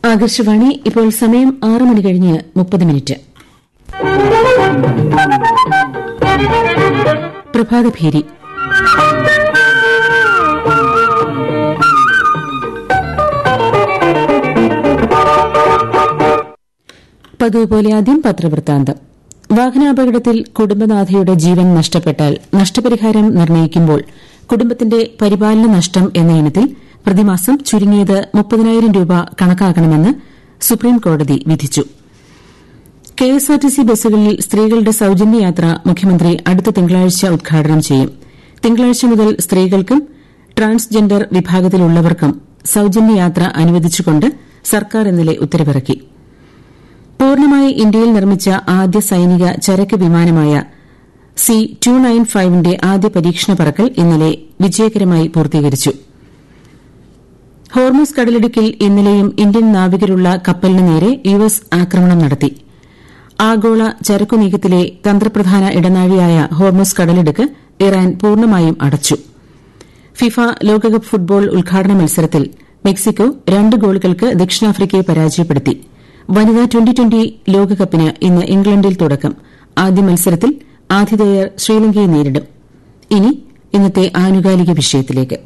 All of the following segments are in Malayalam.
ആകാശവാണി ഇപ്പോൾ സമയം ആറ് മണി കഴിഞ്ഞ് മുപ്പത് മിനിറ്റ് പ്രഭാതഭേരി പതിവ് പോലെ ആദ്യം പത്രവൃത്താന്തം വാഹനാപകടത്തിൽ കുടുംബനാഥയുടെ ജീവൻ നഷ്ടപ്പെട്ടാൽ നഷ്ടപരിഹാരം നിർണ്ണയിക്കുമ്പോൾ കുടുംബത്തിന്റെ പരിപാലന നഷ്ടം എന്ന ഇനത്തിൽ പ്രതിമാസം ചുരുങ്ങിയത് മുപ്പതിനായിരം രൂപ കണക്കാക്കണമെന്ന് സുപ്രീംകോടതി വിധിച്ചു കെഎസ്ആർടിസി ബസ്സുകളിൽ സ്ത്രീകളുടെ സൌജന്യ യാത്ര മുഖ്യമന്ത്രി അടുത്ത തിങ്കളാഴ്ച ഉദ്ഘാടനം ചെയ്യും തിങ്കളാഴ്ച മുതൽ സ്ത്രീകൾക്കും ട്രാൻസ്ജെൻഡർ വിഭാഗത്തിലുള്ളവർക്കും സൌജന്യ യാത്ര അനുവദിച്ചുകൊണ്ട് സർക്കാർ ഇന്നലെ ഉത്തരവിറക്കി പൂർണ്ണമായി ഇന്ത്യയിൽ നിർമ്മിച്ച ആദ്യ സൈനിക ചരക്ക് വിമാനമായ സി ടു നയൻ ഫൈവിന്റെ ആദ്യ പരീക്ഷണ പറക്കൽ ഇന്നലെ വിജയകരമായി പൂർത്തീകരിച്ചു ഹോർമൂസ് കടലിടുക്കിൽ ഇന്നലെയും ഇന്ത്യൻ നാവികരുള്ള കപ്പലിന് നേരെ യു എസ് ആക്രമണം നടത്തി ആഗോള ചരക്കു നീക്കത്തിലെ തന്ത്രപ്രധാന ഇടനാഴിയായ ഹോർമൂസ് കടലിടുക്ക് ഇറാൻ പൂർണ്ണമായും അടച്ചു ഫിഫ ലോകകപ്പ് ഫുട്ബോൾ ഉദ്ഘാടന മത്സരത്തിൽ മെക്സിക്കോ രണ്ട് ഗോളുകൾക്ക് ദക്ഷിണാഫ്രിക്കയെ പരാജയപ്പെടുത്തി വനിതാ ട്വന്റി ട്വന്റി ലോകകപ്പിന് ഇന്ന് ഇംഗ്ലണ്ടിൽ തുടക്കം ആദ്യ മത്സരത്തിൽ ആതിഥേയർ ശ്രീലങ്കയെ നേരിടും ഇനി ഇന്നത്തെ ആനുകാലിക വിഷയത്തിലേക്ക്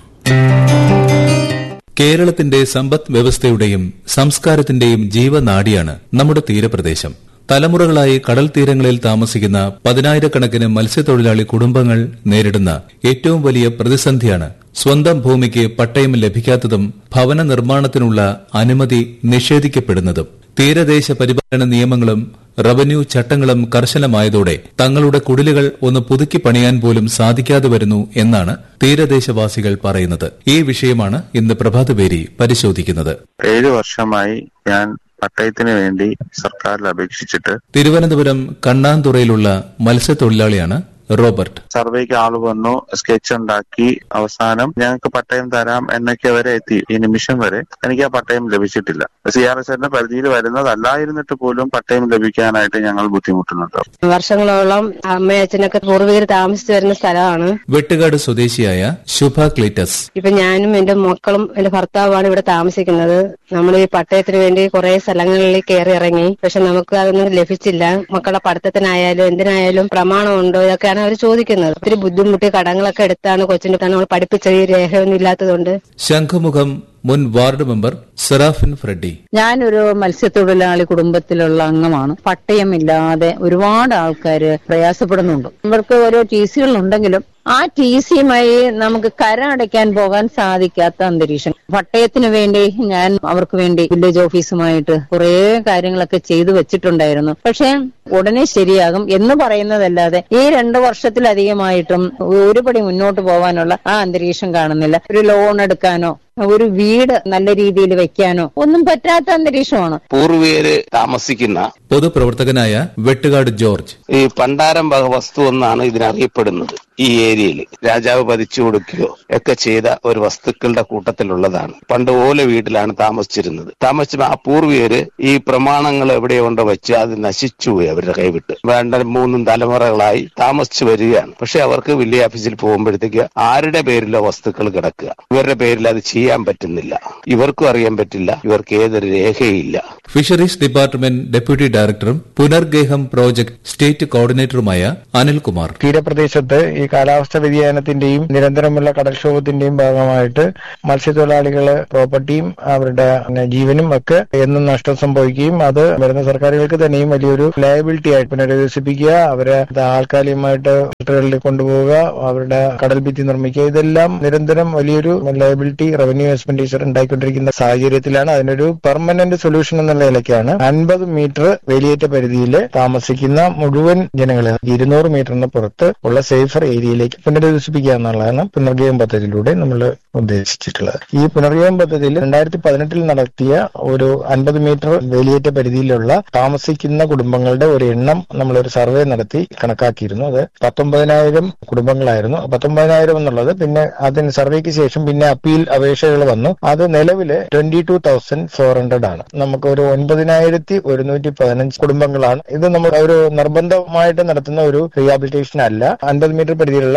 കേരളത്തിന്റെ സമ്പദ് വ്യവസ്ഥയുടെയും സംസ്കാരത്തിന്റെയും ജീവനാഡിയാണ് നമ്മുടെ തീരപ്രദേശം തലമുറകളായി കടൽ തീരങ്ങളിൽ താമസിക്കുന്ന പതിനായിരക്കണക്കിന് മത്സ്യത്തൊഴിലാളി കുടുംബങ്ങൾ നേരിടുന്ന ഏറ്റവും വലിയ പ്രതിസന്ധിയാണ് സ്വന്തം ഭൂമിക്ക് പട്ടയം ലഭിക്കാത്തതും ഭവന നിർമ്മാണത്തിനുള്ള അനുമതി നിഷേധിക്കപ്പെടുന്നതും തീരദേശ പരിപാലന നിയമങ്ങളും റവന്യൂ ചട്ടങ്ങളും കർശനമായതോടെ തങ്ങളുടെ കുടിലുകൾ ഒന്ന് പുതുക്കി പണിയാൻ പോലും സാധിക്കാതെ വരുന്നു എന്നാണ് തീരദേശവാസികൾ പറയുന്നത് ഈ വിഷയമാണ് ഇന്ന് പ്രഭാതപേരി പരിശോധിക്കുന്നത് ഏഴു വർഷമായി ഞാൻ പട്ടയത്തിന് വേണ്ടി സർക്കാരിൽ അപേക്ഷിച്ചിട്ട് തിരുവനന്തപുരം കണ്ണാന്തുറയിലുള്ള മത്സ്യത്തൊഴിലാളിയാണ് റോബർട്ട് സർവേക്ക് ആള് വന്നു സ്കെച്ച് ഉണ്ടാക്കി അവസാനം ഞങ്ങൾക്ക് പട്ടയം തരാം എന്നൊക്കെ വരെ എത്തി ഈ നിമിഷം വരെ എനിക്ക് ആ പട്ടയം ലഭിച്ചിട്ടില്ല സി ആർ എസ് എന്റെ പരിധിയിൽ വരുന്നതല്ലായിരുന്നിട്ട് പോലും പട്ടയം ലഭിക്കാനായിട്ട് ഞങ്ങൾ ബുദ്ധിമുട്ടുന്നുണ്ട് വർഷങ്ങളോളം അമ്മയച്ഛനൊക്കെ പൂർവികർ താമസിച്ചു വരുന്ന സ്ഥലമാണ് വെട്ടുകാട് സ്വദേശിയായ ശുഭ ക്ലീറ്റസ് ഇപ്പൊ ഞാനും എന്റെ മക്കളും എന്റെ ഭർത്താവുമാണ് ഇവിടെ താമസിക്കുന്നത് നമ്മൾ ഈ പട്ടയത്തിന് വേണ്ടി കുറെ സ്ഥലങ്ങളിൽ കയറി ഇറങ്ങി പക്ഷെ നമുക്ക് അതൊന്നും ലഭിച്ചില്ല മക്കളുടെ പഠിത്തത്തിനായാലും എന്തിനായാലും പ്രമാണമുണ്ടോ ഇതൊക്കെയാണ് അവർ ചോദിക്കുന്നത് ഒത്തിരി ബുദ്ധിമുട്ടി കടങ്ങളൊക്കെ എടുത്താണ് കൊച്ചിന്റെ നമ്മൾ പഠിപ്പിച്ച ഈ രേഖയൊന്നും ഇല്ലാത്തതുകൊണ്ട് ശംഖുമുഖം മുൻ വാർഡ് മെമ്പർ സെറാഫിൻ ഫ്രെഡി ഞാനൊരു മത്സ്യത്തൊഴിലാളി കുടുംബത്തിലുള്ള അംഗമാണ് പട്ടയമില്ലാതെ ഒരുപാട് ആൾക്കാർ പ്രയാസപ്പെടുന്നുണ്ട് ഇവർക്ക് ഓരോ ടി സികൾ ഉണ്ടെങ്കിലും ആ ടി സിയുമായി നമുക്ക് കര അടയ്ക്കാൻ പോകാൻ സാധിക്കാത്ത അന്തരീക്ഷം പട്ടയത്തിന് വേണ്ടി ഞാൻ അവർക്ക് വേണ്ടി വില്ലേജ് ഓഫീസുമായിട്ട് കുറെ കാര്യങ്ങളൊക്കെ ചെയ്തു വെച്ചിട്ടുണ്ടായിരുന്നു പക്ഷെ ഉടനെ ശരിയാകും എന്ന് പറയുന്നതല്ലാതെ ഈ രണ്ട് വർഷത്തിലധികമായിട്ടും ഒരുപടി മുന്നോട്ട് പോകാനുള്ള ആ അന്തരീക്ഷം കാണുന്നില്ല ഒരു ലോൺ എടുക്കാനോ ഒരു വീട് നല്ല രീതിയിൽ വെക്കാനോ ഒന്നും പറ്റാത്ത അന്തരീക്ഷമാണ് പൂർവീകര് താമസിക്കുന്ന പൊതുപ്രവർത്തകനായ വെട്ടുകാട് ജോർജ് ഈ പണ്ടാരം വക വസ്തു എന്നാണ് ഇതിനറിയപ്പെടുന്നത് ഈ ഏരിയയിൽ രാജാവ് പതിച്ചു കൊടുക്കുകയോ ഒക്കെ ചെയ്ത ഒരു വസ്തുക്കളുടെ കൂട്ടത്തിലുള്ളതാണ് പണ്ട് ഓല വീട്ടിലാണ് താമസിച്ചിരുന്നത് താമസിച്ച ആ പൂർവീകര് ഈ പ്രമാണങ്ങൾ എവിടെയോ കൊണ്ട് വെച്ച് അത് നശിച്ചുപോയി അവരുടെ കൈവിട്ട് വേണ്ട മൂന്നും തലമുറകളായി താമസിച്ചു വരികയാണ് പക്ഷെ അവർക്ക് വില്ലേജ് ഓഫീസിൽ പോകുമ്പോഴത്തേക്ക് ആരുടെ പേരിലോ വസ്തുക്കൾ കിടക്കുക ഇവരുടെ പേരിൽ അത് ചെയ്യാൻ പറ്റുന്നില്ല ഇവർക്കും അറിയാൻ പറ്റില്ല ഇവർക്ക് ഏതൊരു രേഖയില്ല ഫിഷറീസ് ഡിപ്പാർട്ട്മെന്റ് ഡെപ്യൂട്ടി ഡയറക്ടറും പുനർഗേഹം പ്രോജക്ട് സ്റ്റേറ്റ് കോർഡിനേറ്ററുമായ അനിൽകുമാർ തീരപ്രദേശത്ത് ഈ കാലാവസ്ഥ വ്യതിയാനത്തിന്റെയും നിരന്തരമുള്ള കടൽക്ഷോഭത്തിന്റെയും ഭാഗമായിട്ട് മത്സ്യത്തൊഴിലാളികള് പ്രോപ്പർട്ടിയും അവരുടെ പിന്നെ ജീവനും ഒക്കെ എന്നും നഷ്ടം സംഭവിക്കുകയും അത് വരുന്ന സർക്കാരുകൾക്ക് തന്നെയും വലിയൊരു ലയബിലിറ്റി ആയിട്ട് പുനരധിവസിപ്പിക്കുക അവരെ താൽക്കാലികമായിട്ട് ഫിൽട്ടറുകളിൽ കൊണ്ടുപോവുക അവരുടെ കടൽ ഭിത്തി നിർമ്മിക്കുക ഇതെല്ലാം നിരന്തരം വലിയൊരു ലയബിലിറ്റി റവന്യൂ എക്സ്പെൻഡിച്ചർ ഉണ്ടായിക്കൊണ്ടിരിക്കുന്ന സാഹചര്യത്തിലാണ് അതിനൊരു പെർമനന്റ് സൊല്യൂഷൻ എന്നുള്ള നിലയ്ക്കാണ് അൻപത് മീറ്റർ വേലിയേറ്റ പരിധിയിൽ താമസിക്കുന്ന മുഴുവൻ ജനങ്ങളെ ഇരുന്നൂറ് മീറ്ററിന് പുറത്ത് ഉള്ള സേഫർ ഏരിയയിലേക്ക് പുനരധിവസിപ്പിക്കുക എന്നുള്ളതാണ് പുനർഗേയം പദ്ധതിയിലൂടെ നമ്മൾ ഉദ്ദേശിച്ചിട്ടുള്ളത് ഈ പുനർഗേയം പദ്ധതിയിൽ രണ്ടായിരത്തി പതിനെട്ടിൽ നടത്തിയ ഒരു അൻപത് മീറ്റർ വേലിയേറ്റ പരിധിയിലുള്ള താമസിക്കുന്ന കുടുംബങ്ങളുടെ ഒരു എണ്ണം നമ്മളൊരു സർവേ നടത്തി കണക്കാക്കിയിരുന്നു അത് പത്തൊമ്പതിനായിരം കുടുംബങ്ങളായിരുന്നു പത്തൊമ്പതിനായിരം എന്നുള്ളത് പിന്നെ അതിന് സർവേക്ക് ശേഷം പിന്നെ അപ്പീൽ അപേക്ഷകൾ വന്നു അത് നിലവില് twenty two thousand four hundred ആണ് നമുക്ക് ഒരു ഒൻപതിനായിരത്തി ഒരുന്നൂറ്റി പതിനഞ്ച് കുടുംബങ്ങളാണ് ഇത് നമ്മൾ ഒരു നിർബന്ധമായിട്ട് നടത്തുന്ന ഒരു റീഹാബിലിറ്റേഷൻ അല്ല അൻപത് മീറ്റർ പരിധിയിലുള്ള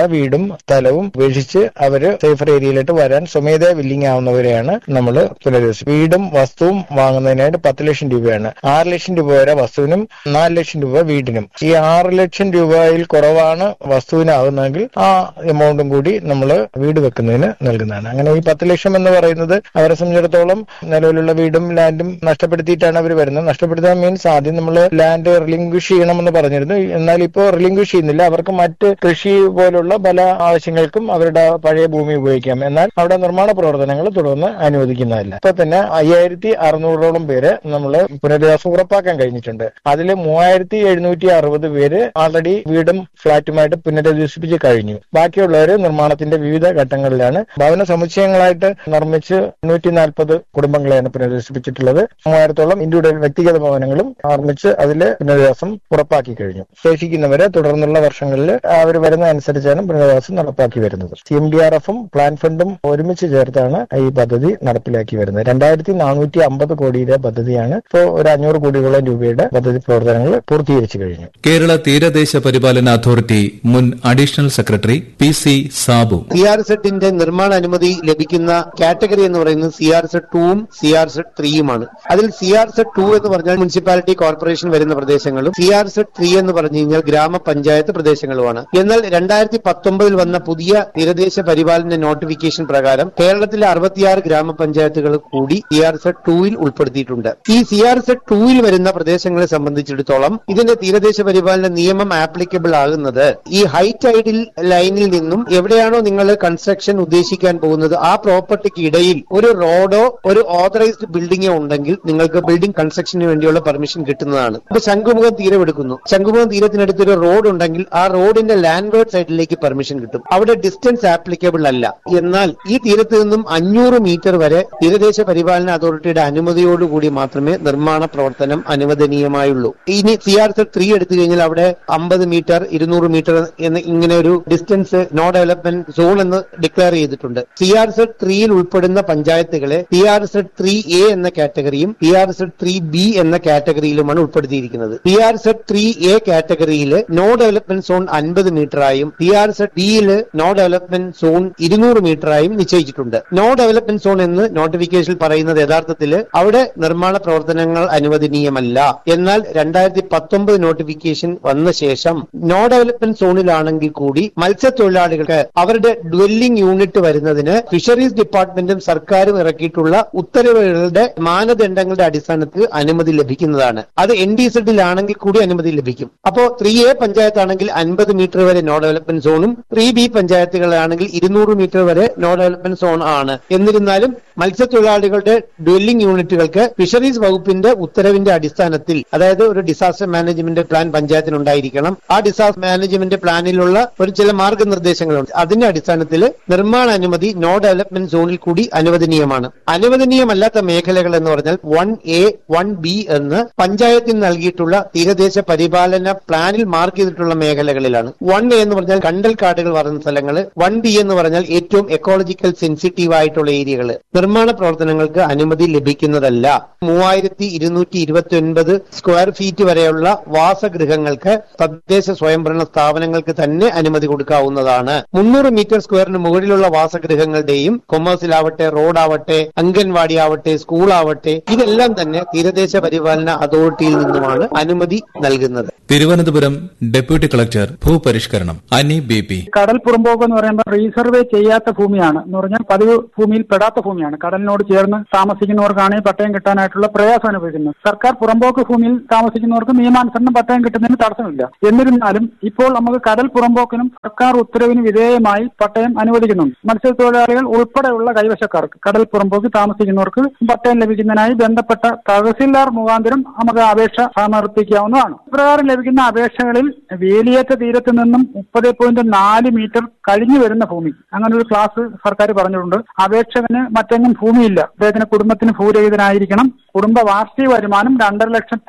വീടും സ്ഥലവും ഉപേക്ഷിച്ച് അവര് സേഫർ ഏരിയയിലോട്ട് വരാൻ സ്വമേധയാ വില്ലിംഗ് ആവുന്നവരെയാണ് നമ്മൾ പുനരധിവസിക്കും വീടും വസ്തുവും വാങ്ങുന്നതിനായിട്ട് പത്ത് ലക്ഷം രൂപയാണ് ആറ് ലക്ഷം രൂപ വരെ വസ്തുവിനും നാല് ലക്ഷം രൂപ വീടിനും ഈ ആറ് ലക്ഷം രൂപയിൽ കുറവാണ് വസ്തുവിനാകുന്നതെങ്കിൽ ആ എമൗണ്ടും കൂടി നമ്മൾ വീട് വെക്കുന്നതിന് നൽകുന്നതാണ് അങ്ങനെ ഈ പത്ത് ലക്ഷം എന്ന് പറയുന്നത് അവരെ സംബന്ധിച്ചിടത്തോളം നിലവിലുള്ള വീടും ലാൻഡും നഷ്ടപ്പെടുത്തിയിട്ടാണ് അവർ വരുന്നത് നഷ്ടപ്പെടുത്താൻ മീൻസ് ആദ്യം നമ്മൾ ലാൻഡ് റിലിംഗ്വിഷ് ചെയ്യണമെന്ന് പറഞ്ഞിരുന്നു എന്നാൽ ഇപ്പോൾ റിലിംഗ്വിഷ് ചെയ്യുന്നില്ല അവർക്ക് മറ്റ് കൃഷി പോലുള്ള പല ആവശ്യങ്ങൾക്കും അവരുടെ പഴയ ഭൂമി ഉപയോഗിക്കാം എന്നാൽ അവിടെ നിർമ്മാണ പ്രവർത്തനങ്ങൾ തുടർന്ന് അനുവദിക്കുന്നതല്ല ഇപ്പൊ തന്നെ അയ്യായിരത്തി അറുന്നൂറോളം പേര് നമ്മൾ പുനരധിവാസം ഉറപ്പാക്കാൻ കഴിഞ്ഞിട്ടുണ്ട് അതിൽ മൂവായിരത്തി എഴുന്നൂറ്റി അറുപത് പേര് ആൾറെഡി വീടും ഫ്ളാറ്റുമായിട്ട് പുനരധിവസിപ്പിച്ച് കഴിഞ്ഞു ബാക്കിയുള്ളവര് നിർമ്മാണത്തിന്റെ വിവിധ ഘട്ടങ്ങളിലാണ് ഭവന സമുച്ചയങ്ങളായിട്ട് നിർമ്മിച്ച് നൂറ്റി നാൽപ്പത് കുടുംബങ്ങളെയാണ് പുനരധിവസിപ്പിച്ചിട്ടുള്ളത് മൂവായിരത്തോളം ഇൻഡിവിജ്വൽ വ്യക്തിഗത ഭവനങ്ങളും നിർമ്മിച്ച് അതിൽ പുനരധിവാസം ഉറപ്പാക്കി കഴിഞ്ഞു ശേഷിക്കുന്നവരെ തുടർന്നുള്ള വർഷങ്ങളിൽ അവർ വരുന്ന അനുസരിച്ചാണ് പുനരധിവാസം നടപ്പാക്കി വരുന്നത് സി എം ഡി ആർ എഫും പ്ലാൻ ഫണ്ടും ഒരുമിച്ച് ചേർത്താണ് ഈ പദ്ധതി നടപ്പിലാക്കി വരുന്നത് രണ്ടായിരത്തി നാനൂറ്റി അമ്പത് കോടിയുടെ പദ്ധതിയാണ് ഇപ്പോൾ ഒരു അഞ്ഞൂറ് കോടിയോളം രൂപയുടെ പദ്ധതി പ്രവർത്തനങ്ങൾ പൂർത്തീകരിച്ചു കഴിഞ്ഞു കേരള തീരദേശ പരിപാലന അതോറിറ്റി മുൻ additional secretary P C Sabu C R സെറ്റിന്റെ നിർമ്മാണ അനുമതി ലഭിക്കുന്ന കാറ്റഗറി എന്ന് പറയുന്നത് സി ആർ സെറ്റ് ടൂവും സി ആർ സെറ്റ് ത്രീയുമാണ് അതിൽ സി ആർ സെറ്റ് ടു എന്ന് പറഞ്ഞാൽ മുനിസിപ്പാലിറ്റി കോർപ്പറേഷൻ വരുന്ന പ്രദേശങ്ങളും സി ആർ സെറ്റ് ത്രീ എന്ന് പറഞ്ഞു കഴിഞ്ഞാൽ ഗ്രാമപഞ്ചായത്ത് പ്രദേശങ്ങളുമാണ് എന്നാൽ രണ്ടായിരത്തി പത്തൊമ്പതിൽ വന്ന പുതിയ തീരദേശ പരിപാലന നോട്ടിഫിക്കേഷൻ പ്രകാരം കേരളത്തിലെ അറുപത്തിയാറ് ഗ്രാമപഞ്ചായത്തുകൾ കൂടി സി ആർ സെറ്റ് ടൂവിൽ ഉൾപ്പെടുത്തിയിട്ടുണ്ട് ഈ സി ആർ സെറ്റ് ടൂവിൽ വരുന്ന പ്രദേശങ്ങളെ സംബന്ധിച്ചിടത്തോളം ഇതിന്റെ തീരദേശ പരിപാലന നിയമം ആപ്ലിക്കബിൾ ആകുന്നത് ഈ ഹൈ ടൈഡിൽ ലൈനിൽ നിന്നും എവിടെയാണോ നിങ്ങൾ കൺസ്ട്രക്ഷൻ ഉദ്ദേശിക്കാൻ പോകുന്നത് ആ പ്രോപ്പർട്ടിക്ക് ഇടയിൽ ഒരു റോഡോ ഒരു ഓതറൈസ്ഡ് ബിൽഡിങ്ങോ ഉണ്ടെങ്കിൽ നിങ്ങൾക്ക് ബിൽഡിംഗ് കൺസ്ട്രക്ഷന് വേണ്ടിയുള്ള പെർമിഷൻ കിട്ടുന്നതാണ് ഇപ്പൊ ശംഖുമുഖം തീരം എടുക്കുന്നു ശംഖുമുഖം തീരത്തിനടുത്ത് ഒരു റോഡ് ഉണ്ടെങ്കിൽ ആ റോഡിന്റെ ലാൻഡ്വേർഡ് സൈഡിലേക്ക് പെർമിഷൻ കിട്ടും അവിടെ ഡിസ്റ്റൻസ് ആപ്ലിക്കബിൾ അല്ല എന്നാൽ ഈ തീരത്ത് നിന്നും അഞ്ഞൂറ് മീറ്റർ വരെ തീരദേശ പരിപാലന അതോറിറ്റിയുടെ അനുമതിയോടുകൂടി മാത്രമേ നിർമ്മാണ പ്രവർത്തനം അനുവദനീയമായുള്ളൂ ഇനി സി ആർ സെറ്റ് ത്രീ എടുത്തു കഴിഞ്ഞാൽ അവിടെ അമ്പത് മീറ്റർ ഇരുന്നൂറ് മീറ്റർ എന്ന് ഇങ്ങനെ ഒരു ഡിസ്റ്റൻസ് നോ ഡെവലപ്മെന്റ് സോൺ എന്ന് ഡിക്ലെയർ ചെയ്തിട്ടുണ്ട് സി ആർ സെറ്റ് ത്രീയിൽ ഉൾപ്പെടുന്ന പഞ്ചായത്തുകളെ C R Z three A എന്ന കാറ്റഗറിയും C R Z three B എന്ന കാറ്റഗറിയിലുമാണ് ഉൾപ്പെടുത്തിയിരിക്കുന്നത് C R Z three A കാറ്റഗറിയിൽ നോ ഡെവലപ്മെന്റ് സോൺ അൻപത് മീറ്ററായും സി ആർ സെറ്റ് ഡിയിൽ നോ ഡെവലപ്മെന്റ് സോൺ ഇരുന്നൂറ് മീറ്ററായും നിശ്ചയിച്ചിട്ടുണ്ട് നോ ഡെവലപ്മെന്റ് സോൺ എന്ന് നോട്ടിഫിക്കേഷനിൽ പറയുന്നത് യഥാർത്ഥത്തിൽ അവിടെ നിർമ്മാണ പ്രവർത്തനങ്ങൾ അനുവദനീയമല്ല എന്നാൽ രണ്ടായിരത്തി പത്തൊമ്പത് നോട്ടിഫിക്കേഷൻ വന്ന ശേഷം നോ ഡെവലപ്മെന്റ് സോണിലാണെങ്കിൽ കൂടി മത്സ്യത്തൊഴിലാളികൾക്ക് അവരുടെ ഡ്വെല്ലിംഗ് യൂണിറ്റ് വരുന്നതിന് ഫിഷറീസ് ഡിപ്പാർട്ട്മെന്റും സർക്കാരും ഇറക്കിയിട്ടുള്ള ഉത്തരവുകളുടെ മാനദണ്ഡങ്ങളുടെ അടിസ്ഥാനത്തിൽ അനുമതി ലഭിക്കുന്നതാണ് അത് എൻ ഡി സെഡിലാണെങ്കിൽ കൂടി അനുമതി ലഭിക്കും അപ്പോ ത്രീ എ പഞ്ചായത്താണെങ്കിൽ അൻപത് മീറ്റർ വരെ നോ ഡെവലപ്മെന്റ് സോണും ത്രീ ബി പഞ്ചായത്തുകളാണെങ്കിൽ ഇരുന്നൂറ് മീറ്റർ വരെ നോ ഡെവലപ്മെന്റ് സോൺ ആണ് എന്നിരുന്നാലും മത്സ്യത്തൊഴിലാളികളുടെ ഡ്വെല്ലിംഗ് യൂണിറ്റുകൾക്ക് ഫിഷറീസ് വകുപ്പിന്റെ ഉത്തരവിന്റെ അടിസ്ഥാനത്തിൽ അതായത് ഒരു ഡിസാസ്റ്റർ മാനേജ്മെന്റ് പ്ലാൻ പഞ്ചായത്തിന് ഉണ്ടായിരിക്കണം ആ ഡിസാസ്റ്റർ മാനേജ്മെന്റ് പ്ലാനിലുള്ള ഒരു ചില മാർഗനിർദ്ദേശങ്ങളുണ്ട് അതിന്റെ അടിസ്ഥാനത്തിൽ നിർമ്മാണ അനുമതി നോ ഡെവലപ്മെന്റ് സോണിൽ കൂടി അനുവദനീയമാണ് അനുവദനീയമല്ലാത്ത മേഖലകൾ എന്ന് പറഞ്ഞാൽ വൺ എ വൺ ബി എന്ന് പഞ്ചായത്തിന് നൽകിയിട്ടുള്ള തീരദേശ പരിപാലന പ്ലാനിൽ മാർക്ക് ചെയ്തിട്ടുള്ള മേഖലകളിലാണ് വൺ എ എന്ന് പറഞ്ഞാൽ കണ്ടൽ കാടുകൾ വരുന്ന സ്ഥലങ്ങൾ വൺ ബി എന്ന് പറഞ്ഞാൽ ഏറ്റവും എക്കോളജിക്കൽ സെൻസിറ്റീവ് ആയിട്ടുള്ള ഏരിയകൾ നിർമ്മാണ പ്രവർത്തനങ്ങൾക്ക് അനുമതി ലഭിക്കുന്നതല്ല മൂവായിരത്തി ഇരുന്നൂറ്റി ഇരുപത്തി ഒൻപത് സ്ക്വയർ ഫീറ്റ് വരെയുള്ള വാസഗൃഹങ്ങൾക്ക് തദ്ദേശ സ്വയംഭരണ സ്ഥാപനങ്ങൾക്ക് തന്നെ അനുമതി കൊടുക്കാവുന്നതാണ് മുന്നൂറ് മീറ്റർ സ്ക്വയറിന് മുകളിലുള്ള വാസഗൃഹങ്ങളുടെയും കൊമേഴ്സിലാവട്ടെ റോഡാവട്ടെ അംഗൻവാടി ആവട്ടെ സ്കൂളാവട്ടെ ഇതെല്ലാം തന്നെ തീരദേശ പരിപാലന അതോറിറ്റിയിൽ നിന്നുമാണ് അനുമതി നൽകുന്നത് തിരുവനന്തപുരം ഡെപ്യൂട്ടി കളക്ടർ ഭൂപരിഷ്കരണം അനി ബി പി കടൽ പുറമ്പോക്ക് എന്ന് പറയുമ്പോൾ റീസർവേ ചെയ്യാത്ത ഭൂമിയാണ് എന്ന് പറഞ്ഞാൽ പതിവ് ഭൂമിയിൽ പെടാത്ത ഭൂമിയാണ് കടലിനോട് ചേർന്ന് താമസിക്കുന്നവർക്കാണ് ഈ പട്ടയം കിട്ടാനായിട്ടുള്ള പ്രയാസം അനുഭവിക്കുന്നത് സർക്കാർ പുറമ്പോക്ക് ഭൂമിയിൽ താമസിക്കുന്നവർക്ക് നിയമാനുസരണം പട്ടയം കിട്ടുന്നതിന് തടസ്സമില്ല എന്നിരുന്നാലും ഇപ്പോൾ നമുക്ക് കടൽ പുറമ്പോക്കിനും സർക്കാർ ഉത്തരവിന് വിധേയമായി പട്ടയം അനുവദിക്കുന്നുണ്ട് മത്സ്യത്തൊഴിലാളികൾ ഉൾപ്പെടെയുള്ള കൈവശക്കാർക്ക് കടൽ പുറമ്പോക്ക് താമസിക്കുന്നവർക്ക് പട്ടയം ലഭിക്കുന്നതിനായി ബന്ധപ്പെട്ട തഹസിൽദാർ മുഖാന്തരം നമുക്ക് അപേക്ഷ സമർപ്പിക്കാവുന്നതാണ് ഇപ്രകാരം ലഭിക്കുന്ന അപേക്ഷകളിൽ വേലിയേറ്റ തീരത്ത് നിന്നും മുപ്പത് പോയിന്റ് നാല് മീറ്റർ കഴിഞ്ഞു വരുന്ന ഭൂമി അങ്ങനെ ഒരു ക്ലാസ് സർക്കാർ പറഞ്ഞിട്ടുണ്ട് അപേക്ഷകന് മറ്റെങ്ങും ഭൂമിയില്ല അദ്ദേഹത്തിന് കുടുംബത്തിന് ഭൂരഹിതനായിരിക്കണം കുടുംബ വാർഷിക വരുമാനം രണ്ടര ലക്ഷത്തിന്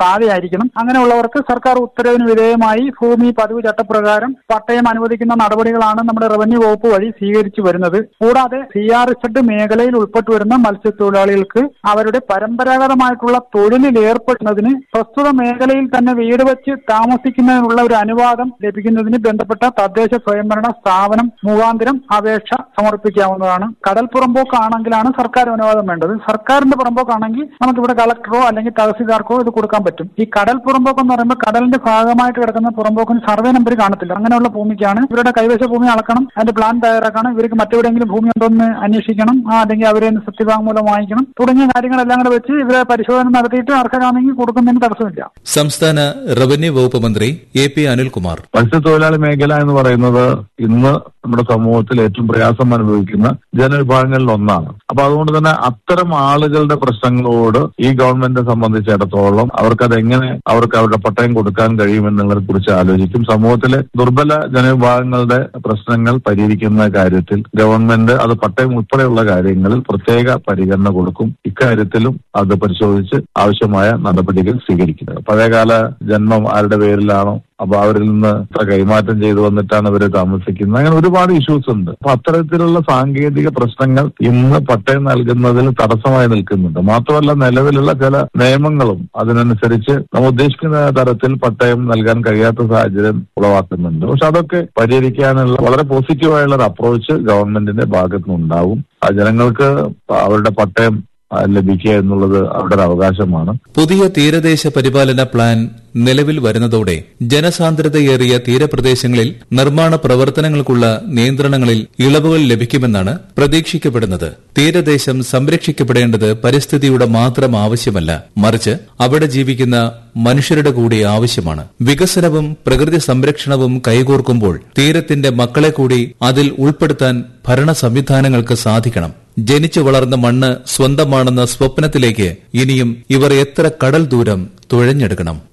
താഴെയായിരിക്കണം അങ്ങനെയുള്ളവർക്ക് സർക്കാർ ഉത്തരവിന് വിധേയമായി ഭൂമി പതിവ് ചട്ടപ്രകാരം പട്ടയം അനുവദിക്കുന്ന നടപടികളാണ് നമ്മുടെ റവന്യൂ വകുപ്പ് വഴി സ്വീകരിച്ചു വരുന്നത് കൂടാതെ സി ആർ എസ് മേഖലയിൽ ഉൾപ്പെട്ടു വരുന്ന മത്സ്യത്തൊഴിലാളികൾക്ക് അവരുടെ പരമ്പരാഗതമായിട്ടുള്ള തൊഴിലിൽ ഏർപ്പെടുന്നതിന് പ്രസ്തുത മേഖലയിൽ തന്നെ വീട് വെച്ച് താമസിക്കുന്നതിനുള്ള ഒരു അനുവാദം ലഭിക്കുന്നതിന് ബന്ധപ്പെട്ട തദ്ദേശ സ്വയംഭരണ സ്ഥാപനം മുഖാന്തരം അപേക്ഷ സമർപ്പിക്കാവുന്നതാണ് കടൽ പുറമ്പോക്കാണെങ്കിലാണ് സർക്കാർ അനുവാദം വേണ്ടത് സർക്കാരിന്റെ പുറമ്പോക്കാണെങ്കിൽ നമുക്ക് ഇവിടെ കളക്ടറോ അല്ലെങ്കിൽ തഹസിൽദാർക്കോ ഇത് കൊടുക്കാൻ പറ്റും ഈ കടൽ പുറമ്പോക്ക് എന്ന് പറയുമ്പോൾ കടലിന്റെ ഭാഗമായിട്ട് കിടക്കുന്ന പുറമ്പോക്കിന് സർവേ നമ്പർ കാണത്തില്ല അങ്ങനെയുള്ള ഭൂമിക്കാണ് ഇവരുടെ കൈവശ ഭൂമി അളക്കണം അതിന്റെ പ്ലാൻ തയ്യാറാക്കണം ഇവർക്ക് മറ്റെവിടെയെങ്കിലും ഭൂമി ഉണ്ടോ എന്ന് അന്വേഷിക്കണം ആ, അല്ലെങ്കിൽ അവരെ സത്യവാങ്മൂലം വാങ്ങിക്കണം തുടങ്ങിയ കാര്യങ്ങളെല്ലാം കൂടെ വെച്ച് ഇവരെ പരിശോധന നടത്തിയിട്ട് അർഹരാണെങ്കിൽ കൊടുക്കുന്നതിന് തടസ്സമില്ല സംസ്ഥാന റവന്യൂ വകുപ്പ് മന്ത്രി എ പി അനിൽകുമാർ മത്സ്യത്തൊഴിലാളി മേഖല എന്ന് പറയുന്നത് ഇന്ന് നമ്മുടെ സമൂഹത്തിൽ ഏറ്റവും പ്രയാസം അനുഭവിക്കുന്ന ജനവിഭാഗങ്ങളിൽ ഒന്നാണ് അപ്പൊ അതുകൊണ്ട് തന്നെ അത്തരം ആളുകളുടെ പ്രശ്നങ്ങളോട് ഈ ഗവൺമെന്റിനെ സംബന്ധിച്ചിടത്തോളം അവർക്ക് അതെങ്ങനെ അവർക്ക് അവരുടെ പട്ടയം കൊടുക്കാൻ കഴിയുമെന്നുള്ളതിനെ കുറിച്ച് ആലോചിക്കും സമൂഹത്തിലെ ദുർബല ജനവിഭാഗങ്ങളുടെ പ്രശ്നങ്ങൾ പരിഹരിക്കുന്ന കാര്യത്തിൽ ഗവൺമെന്റ് അത് പട്ടയം ഉൾപ്പെടെയുള്ള കാര്യങ്ങളിൽ പ്രത്യേക പരിഗണന കൊടുക്കും ഇക്കാര്യത്തിലും അത് പരിശോധിച്ച് ആവശ്യമായ നടപടികൾ സ്വീകരിക്കുന്നത് പഴയകാല ജന്മം ആരുടെ പേരിലാണോ അപ്പൊ അവരിൽ നിന്ന് ഇത്ര കൈമാറ്റം ചെയ്തു വന്നിട്ടാണ് ഇവര് താമസിക്കുന്നത് അങ്ങനെ ഒരുപാട് ഇഷ്യൂസ് ഉണ്ട് അപ്പൊ അത്തരത്തിലുള്ള സാങ്കേതിക പ്രശ്നങ്ങൾ ഇന്ന് പട്ടയം നൽകുന്നതിൽ തടസ്സമായി നിൽക്കുന്നുണ്ട് മാത്രമല്ല നിലവിലുള്ള ചില നിയമങ്ങളും അതിനനുസരിച്ച് നമ്മൾ ഉദ്ദേശിക്കുന്ന തരത്തിൽ പട്ടയം നൽകാൻ കഴിയാത്ത സാഹചര്യം ഉളവാക്കുന്നുണ്ട് പക്ഷെ അതൊക്കെ പരിഹരിക്കാനുള്ള വളരെ പോസിറ്റീവായുള്ള ഒരു അപ്രോച്ച് ഗവൺമെന്റിന്റെ ഭാഗത്തു നിന്നുണ്ടാവും ആ ജനങ്ങൾക്ക് അവരുടെ പട്ടയം ആ, ലഭിക്കുക എന്നുള്ളത് അവരുടെ ഒരു അവകാശമാണ് പുതിയ തീരദേശ പരിപാലന പ്ലാൻ നിലവിൽ വരുന്നതോടെ ജനസാന്ദ്രതയേറിയ തീരപ്രദേശങ്ങളിൽ നിർമ്മാണ പ്രവർത്തനങ്ങൾക്കുള്ള നിയന്ത്രണങ്ങളിൽ ഇളവുകൾ ലഭിക്കുമെന്നാണ് പ്രതീക്ഷിക്കപ്പെടുന്നത് തീരദേശം സംരക്ഷിക്കപ്പെടേണ്ടത് പരിസ്ഥിതിയുടെ മാത്രം ആവശ്യമല്ല മറിച്ച് അവിടെ ജീവിക്കുന്ന മനുഷ്യരുടെ കൂടി ആവശ്യമാണ് വികസനവും പ്രകൃതി സംരക്ഷണവും കൈകോർക്കുമ്പോൾ തീരത്തിന്റെ മക്കളെ കൂടി അതിൽ ഉൾപ്പെടുത്താൻ ഭരണ സംവിധാനങ്ങൾക്ക് സാധിക്കണം ജനിച്ചു വളർന്ന മണ്ണ് സ്വന്തമാണെന്ന സ്വപ്നത്തിലേക്ക് ഇനിയും ഇവർ എത്ര കടൽ ദൂരം തുഴഞ്ഞെടുക്കണം